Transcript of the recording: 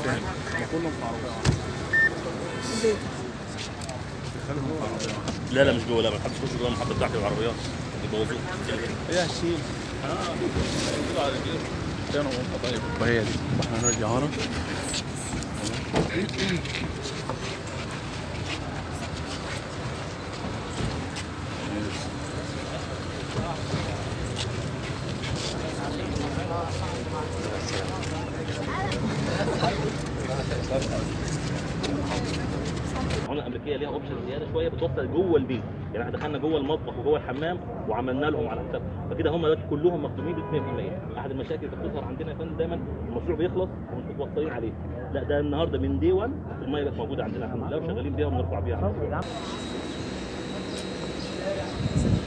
فاهم ما كلهم في عربيه واحده خليهم في عربيه واحده لا لا مش جوه لا ما حدش يخش جوه المحطه بتاعت العربيات يبوظوها هي هشيل اه على رجليهم كانوا هم طيب وهي دي احنا نرجع ورا هنا الامريكيه ليها اوبشن زياده شويه بتوصل جوه البيت يعني احنا دخلنا جوه المطبخ وجوه الحمام وعملنا لهم على حساب فكده هم دلوقتي كلهم مخدومين ب 100% احد المشاكل اللي بتظهر عندنا يا فندم دايما المشروع بيخلص ومش متوصلين عليه لا ده النهارده من دي 1 الميه بقت موجوده عندنا الحمد لله وشغالين بيها وبنرفع بيها